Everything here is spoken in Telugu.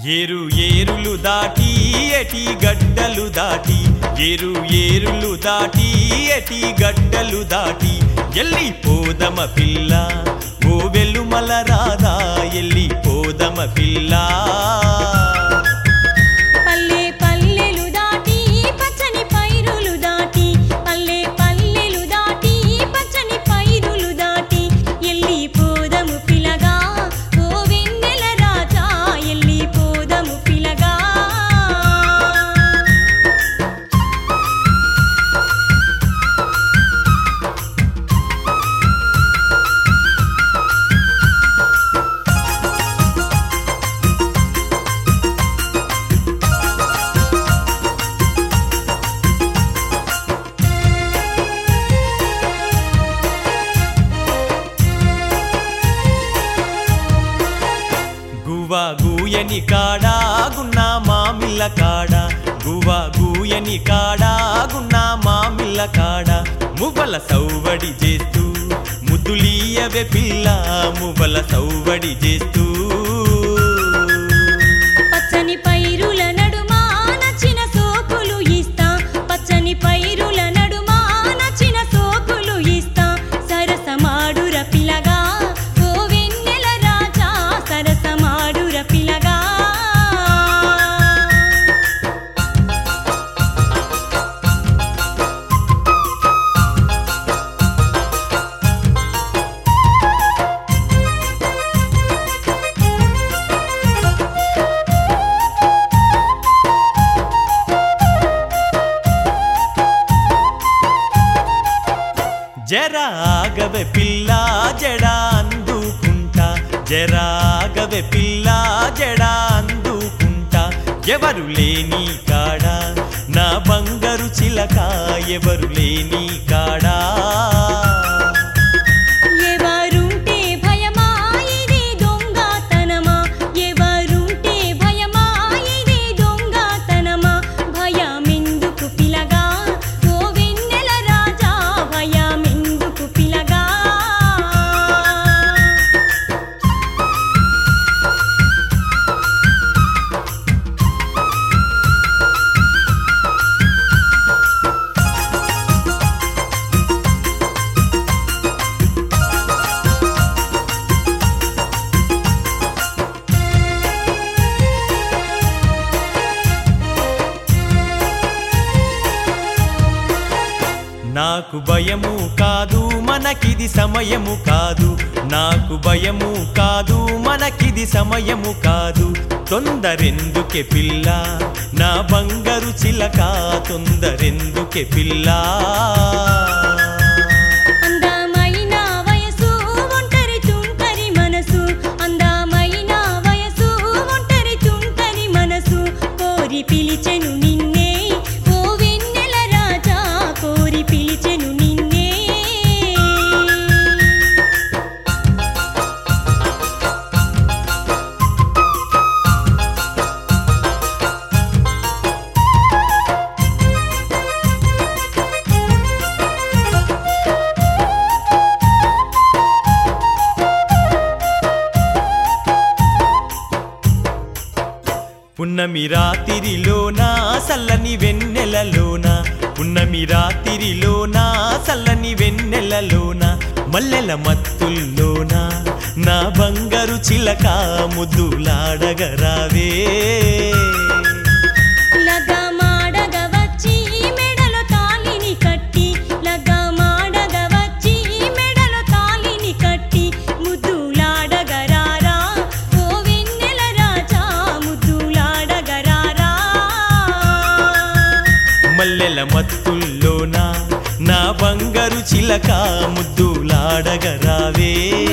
ఏరు ఏరులు దాటి ఎటి గడ్డలు దాటి ఏరు ఏరులు దాటి ఎటి గడ్డలు దాటి ఎల్లి పోదమ పిల్ల ఓ వెలుమల రాదా ఎల్లి పోదమ పిల్ల పల్లె పల్లెలు దాటి పచ్చని పైరులు దాటి పల్లె పల్లెలు దాటి పచ్చని పైరులు దాటి ఎల్లి పోదము పిలగా ఓ వెన్నెల రాజా ఎల్లి పోదము పిలగా గువ్వ గూయని కాడా గున్నా మామిళ్ళ కాడ గువ్వ గూయని కాడా గున్నా మామిళ్ళ కాడ మువ్వల సౌవడి చేస్తూ ముద్దులీయవే పిల్ల మువ్వల సౌవడి చేస్తూ పచ్చని పైరుల నడుమా నచ్చిన సోకులు ఇస్తా పచ్చని పైరుల నడుమా నచ్చిన సోకులు ఇస్తా సరసమాడుర పిలగా ఓ వెన్నెల రాజా సరసమాడుర పిలగా జరాగవే పిల్ల జడా అందుకుంటా జరాగవే పిల్ల జడా అందుకుంటా ఎవరు లేని కాడా నా బంగారు చిలక ఎవరు లేని కాడా ఎవరుంటే భయమా ఇది దొంగతనమా ఎవరుంటే భయమా ఇది దొంగతనమా భయమెందుకు పిలగా ఓ వెన్నెల రాజా భయమెందుకు పిలగా నాకు భయము కాదు మనకిది సమయము కాదు నాకు భయము కాదు మనకిది సమయము కాదు తొందరెందుకే పిల్ల నా బంగారు చిలక తొందరెందుకే పిల్ల అందమైన వయసు ఒంటరి తుంటరి మనసు అందమైన వయసు ఒంటరి తుంటరి మనసు కోరి పిలిచెను నిన్నే ఓ వెన్నెల రాజా కోరి పిలిచెను నిన్నే పున్నమి రాతిరిలోన సల్లని వెన్నెలలోన పున్నమి రాతిరిలోన సల్లని వెన్నెలలోన మల్లెల మత్తుల్లోన నా బంగారు చిలక ముద్దులాడగరావే లగమాడగ వచ్చి మెడలో తాళిని కట్టి లగమాడగ వచ్చి మెడలో తాళిని కట్టి ముద్దులాడగరారా ఓ వెన్నెల రాజా ముద్దులాడగరారా మల్లెల మత్తుల్లోన నా బంగారు చిలక ముద్దులాడగరావే